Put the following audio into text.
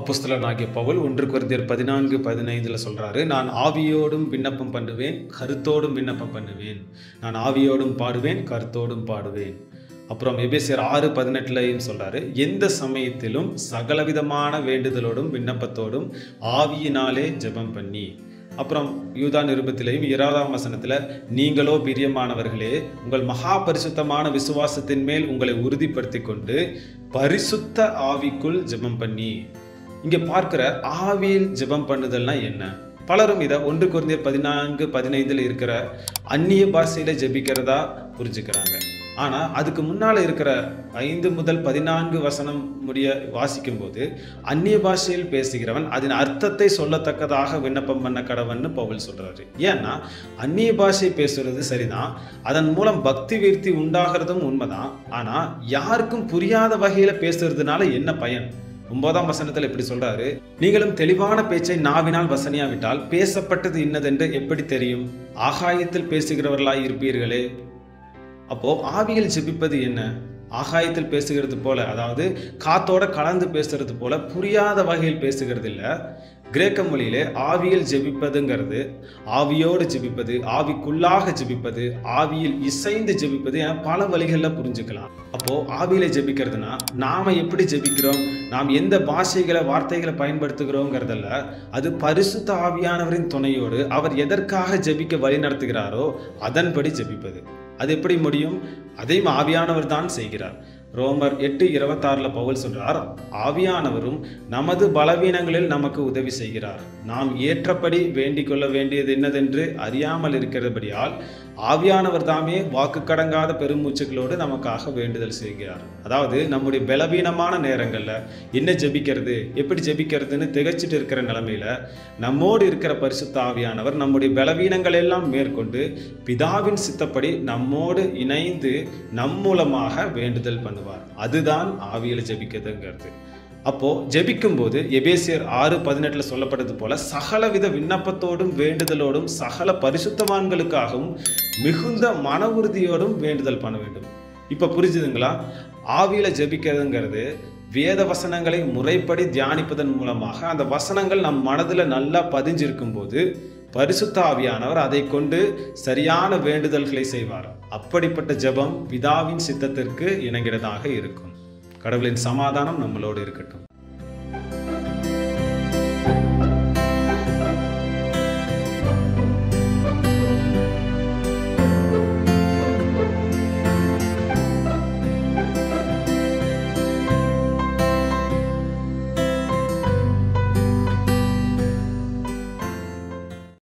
அப்போஸ்தலனாகிய பவுல் ஒன்று குருந்தியர் பதினான்கு பதினைந்தில் சொல்கிறாரு நான் ஆவியோடும் விண்ணப்பம் பண்ணுவேன் கருத்தோடும் விண்ணப்பம் பண்ணுவேன் நான் ஆவியோடும் பாடுவேன் கருத்தோடும் பாடுவேன் அப்புறம் எபேசியர் ஆறு பதினெட்டுலையும் சொல்கிறாரு எந்த சமயத்திலும் சகலவிதமான வேண்டுதலோடும் விண்ணப்பத்தோடும் ஆவியினாலே ஜெபம் பண்ணி அப்புறம் யூதா நிருபத்திலையும் இருபதாம் வசனத்தில் நீங்களோ பிரியமானவர்களே உங்கள் மகா பரிசுத்தமான விசுவாசத்தின் மேல் உங்களை உறுதிப்படுத்தி கொண்டு பரிசுத்த ஆவிக்குள் ஜெபம் பண்ணி இங்கே பார்க்கிற ஆவியில் ஜெபம் பண்ணுதல்னா என்ன பலரும் இதை ஒன்று குறைந்த பதினான்கு பதினைந்தில் இருக்கிற அந்நிய பாஷையில ஜெபிக்கிறதா புரிஞ்சுக்கிறாங்க ஆனால் அதுக்கு முன்னால் இருக்கிற ஐந்து முதல் பதினான்கு வசனம் முடிய வாசிக்கும் போது அந்நிய பாஷையில் பேசுகிறவன் அதன் அர்த்தத்தை சொல்லத்தக்கதாக விண்ணப்பம் பண்ண கடவன்னு பவுல் சொல்றாரு ஏன்னா அந்நிய பாஷை பேசுறது சரிதான் அதன் மூலம் பக்தி வீர்த்தி உண்டாகிறதும் உண்மைதான் ஆனால் யாருக்கும் புரியாத வகையில் பேசுறதுனால என்ன பயன் ஒன்பதாம் வசனத்தில் இப்படி சொல்றாரு நீங்களும் தெளிவான பேச்சை நாவினால் வசனியாவிட்டால் பேசப்பட்டது இன்னதென்று எப்படி தெரியும் ஆகாயத்தில் பேசுகிறவர்களாய் இருப்பீர்களே அப்போ ஆவியில் ஜெபிப்பது என்ன ஆகாயத்தில் பேசுகிறது போல அதாவது காத்தோட கலந்து பேசுறது போல புரியாத வகையில் பேசுகிறது இல்லை கிரேக்க மொழியிலே ஆவியில் ஜெபிப்பதுங்கிறது ஆவியோடு ஜெபிப்பது ஆவிக்குள்ளாக ஜெபிப்பது ஆவியில் இசைந்து ஜெபிப்பது என பல வழிகளில் புரிஞ்சுக்கலாம் அப்போ ஆவியில ஜெபிக்கிறதுனா நாம எப்படி ஜெபிக்கிறோம் நாம் எந்த பாஷைகளை வார்த்தைகளை பயன்படுத்துகிறோங்கிறதல்ல அது பரிசுத்த ஆவியானவரின் துணையோடு அவர் எதற்காக ஜெபிக்க வழி நடத்துகிறாரோ அதன்படி ஜெபிப்பது அது எப்படி முடியும் அதையும் ஆவியானவர் தான் செய்கிறார் ரோமர் எட்டு இருபத்தாறில் பவுல் சொல்றார் ஆவியானவரும் நமது பலவீனங்களில் நமக்கு உதவி செய்கிறார் நாம் ஏற்றபடி வேண்டிக் கொள்ள வேண்டியது என்னதென்று அறியாமல் இருக்கிறபடியால் ஆவியானவர் தாமே வாக்கு கடங்காத பெருமூச்சுகளோடு நமக்காக வேண்டுதல் செய்கிறார் அதாவது நம்முடைய பலவீனமான நேரங்களில் என்ன ஜெபிக்கிறது எப்படி ஜெபிக்கிறதுன்னு திகைச்சிட்டு இருக்கிற நிலைமையில நம்மோடு இருக்கிற பரிசுத்த ஆவியானவர் நம்முடைய பலவீனங்கள் எல்லாம் மேற்கொண்டு பிதாவின் சித்தப்படி நம்மோடு இணைந்து நம் மூலமாக வேண்டுதல் பண்ணுவார் அதுதான் ஆவியில ஜெபிக்கிறதுங்கிறது அப்போ ஜெபிக்கும் போது எபேசியர் ஆறு பதினெட்டுல சொல்லப்பட்டது போல சகலவித விண்ணப்பத்தோடும் வேண்டுதலோடும் சகல பரிசுத்தவான்களுக்காகவும் மிகுந்த மன உறுதியோடும் வேண்டுதல் பண்ண வேண்டும் இப்ப புரிஞ்சுதுங்களா ஆவியில ஜெபிக்கிறதுங்கிறது வேத வசனங்களை முறைப்படி தியானிப்பதன் மூலமாக அந்த வசனங்கள் நம் மனதில் நல்லா பதிஞ்சிருக்கும் போது பரிசுத்த ஆவியானவர் அதை கொண்டு சரியான வேண்டுதல்களை செய்வார் அப்படிப்பட்ட ஜெபம் பிதாவின் சித்தத்திற்கு இணங்கிறதாக இருக்கும் கடவுளின் சமாதானம் நம்மளோடு இருக்கட்டும்